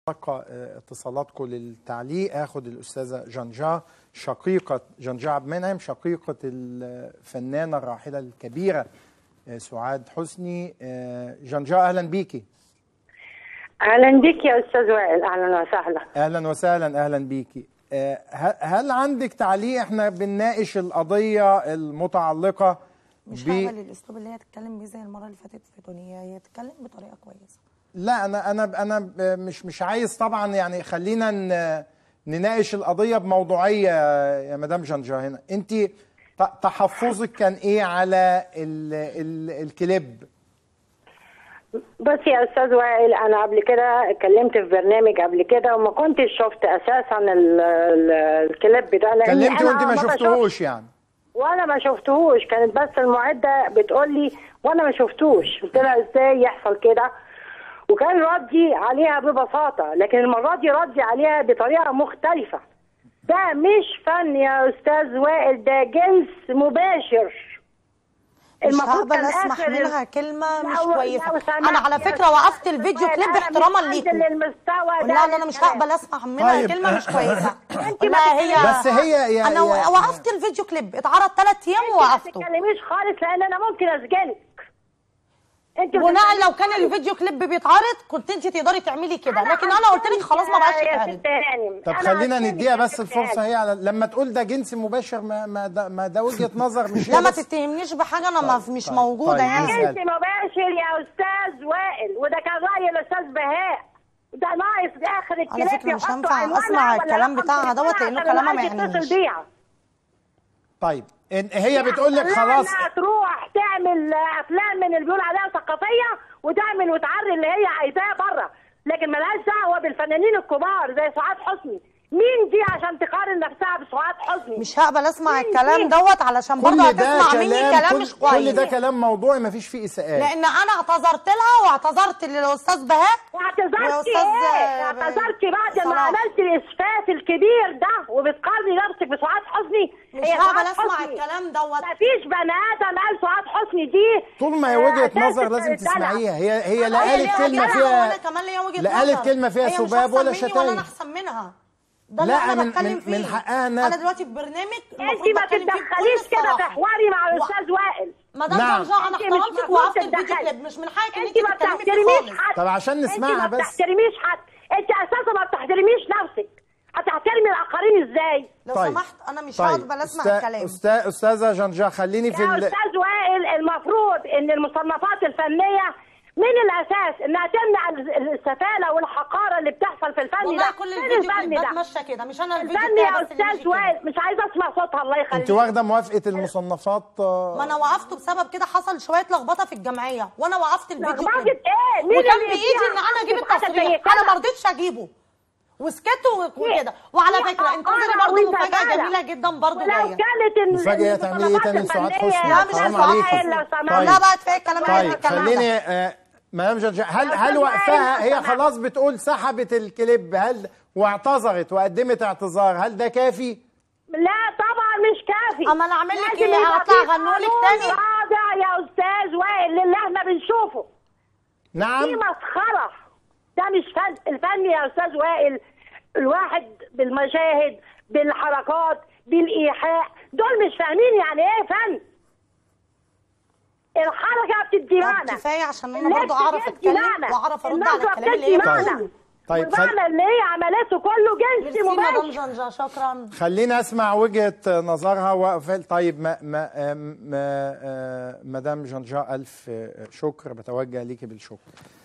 تلقى اتصالاتكم للتعليق اخد الاستاذه جنجا شقيقه جنجا عبد المنعم شقيقه الفنانه الراحله الكبيره سعاد حسني جنجا اهلا بيكي اهلا بك يا استاذ وائل اهلا وسهلا اهلا وسهلا اهلا بيكي هل عندك تعليق احنا بنناقش القضيه المتعلقه مش هقبل الاسلوب اللي هي تتكلم بيه زي المره اللي فاتت في دنيا هي تتكلم بطريقه كويسه لا انا انا انا مش مش عايز طبعا يعني خلينا نناقش القضيه بموضوعيه يا مدام جنجا هنا انت تحفظك كان ايه على ال ال الكليب بص يا استاذ وائل انا قبل كده اتكلمت في برنامج قبل كده وما كنتش شفت اساسا ال ال الكليب ده لان كلمتي وانت ما شفتهوش يعني وانا ما شفتهوش كانت بس المعده بتقول لي وانا ما شفتوش قلت لها ازاي يحصل كده وكان ردي عليها ببساطة لكن المرة دي ردي عليها بطريقة مختلفة ده مش فن يا أستاذ وائل ده جنس مباشر مش هقبل اسمح منها كلمه مش كويسه انا على فكره وقفت الفيديو كليب احتراما ليكم لا انا مش هقبل اسمع منها طيب. كلمه مش كويسه لا هي بس هي يا انا يا- وقفت الفيديو كليب اتعرض ثلاث ايام ما ووقفته تتكلميش خالص لأن أنا ممكن أسجنك انت بناء لو كان الفيديو كليب بيتعرض كنت انت تقدري تعملي كده لكن انا قلت لك خلاص ما بقاش يا يتعرض ست هانم طب أنا خلينا هسجنك نديها يا بس ست الفرصه هانم. هي على لما تقول ده جنس مباشر ما ما ده, ما ده وجهه نظر مش هي لا ما بس. تتهمنيش بحاجه انا ما مش طيب، موجوده طيب، يعني نسأل. جنس مباشر يا أستاذ وائل وده كان رأي الأستاذ بهاء ده ناقص في آخر الكليب فكرة مش يحطوا هينفع عنوانها أسمع ولا الكلام رقم بتاعها دوت تليفونها لأنه عشان كلامها ما الواحد يعنيش. يتصل بيها طيب إن- هي بتقول لك لا، خلاص لا تروح تعمل افلام من اللي بيقول عليها ثقافيه وتعمل وتعري اللي هي عايزاه بره لكن ملهاش دعوه بالفنانين الكبار زي سعاد حسني مين دي عشان تقارن نفسها بسعاد حسني مش هقبل اسمع مين الكلام دي؟ دوت علشان برضه كل ده هتسمع مني كلام كلام كل, مش كويس كل ده كلام موضوعي ما فيش فيه اساءات لان انا اعتذرت لها واعتذرت للاستاذ بهاء واعتذرتي وأستاذ، ايه؟ آه، اعتذرتي بعد ما صلاح. عملت الاسفاف الكبير ده وبتقارني نفسك بسعاد حسني مش هي هقبل سعاد اسمع حسني. الكلام دوت مفيش بني ادم قال سعاد حسني دي طول ما هي آه، وجهه أساس نظر لازم الدلع. تسمعيها هي هي لا هي قالت ليها كلمه وجهة نظر وأنا فيها كمان ليا وجهة لا نظر. قالت كلمة فيها هي مش سباب أحسن ولا مني شتايم. ولا انا احسن منها ده اللي لا، انا من- بتكلم من- فيه من حقها إنها- انا دلوقتي في برنامج انت المفروض ما بتكلم فيه بكل تتدخليش كده الصراحة. تحوري مع و- الاستاذ وائل مدام نعم. جنجا انا انت مش احترمتك المفروض وقفت الفيديو تتدخلي. كليب مش من حقك ان انت انت ما تتكلمي فيه بتحترميش خالص حد طب عشان نسمعها انت ما بس. بتحترميش حد انت اساسا ما بتحترميش نفسك هتحترمي الاخرين ازاي لو طيب. سمحت انا مش طيب هقبل اسمع أستاذ- الكلام أستاذ استاذه جنجا خليني في يا ال... استاذ وائل المفروض ان المصنفات الفنيه من الاساس انها تمنع ال- السفاله والحقاره اللي بتحصل في الفن والله ده كل فين الفيديو الفن كليبات ده ماشيه كده مش انا الفيديو الفن بتاعي يا بس اللي ماشي استاذ كده. وائل مش عايزه اسمع صوتها الله يخليك انت واخده موافقه المصنفات آه، ما انا وقفته بسبب كده حصل شويه لخبطه في الجمعيه وانا وقفت الفيديو لخبطة كليب ايه؟ مين وكان اللي بايدي يديها ان انا اجيب حاجة زي التصريح كده؟ انا ما رضيتش اجيبه وسكت وكده وعلى في فكره انتظري حقارة برضه وانت مفاجاه جدع. جميله جدا برضه ولو جايه كانت ال- مفاجأة تعملي ايه تاني المصنفات لسعاد حسني؟ الفنية لا مش حرام هسمع عليكي. لو سمحت. طيب. لا بقى كفايه الكلام طيب ده كمان خليني آه، مدام جنجا هل يا هل أستاذ وقفها وائل، هي لو سمحت. خلاص بتقول سحبت الكليب هل واعتذرت وقدمت اعتذار هل ده كافي؟ لا طبعا مش كافي أما أنا أعمل لك لازم إيه؟ يبقى أطلع في أغنولك قانون تاني؟ رادع يا استاذ وائل للي احنا بنشوفه دي نعم مسخره ده مش فن الفن يا استاذ وائل الواحد بالمشاهد بالحركات بالايحاء دول مش فاهمين يعني ايه فن الحركه بتدي طب معنى كفايه عشان انا اللبس برضه اعرف بيدي اتكلم معنى. واعرف ارد على النظرة الكلام اللي بتدي هي طيب. بتقوله طيب خل... والمعنى اللي هي عملته كله جنس ميرسي مدام مباشر جنجا شكرا خلينا اسمع وجهه نظرها وقفل طيب ما ما آه، ما آه، مدام جنجا الف آه، شكر بتوجه ليكي بالشكر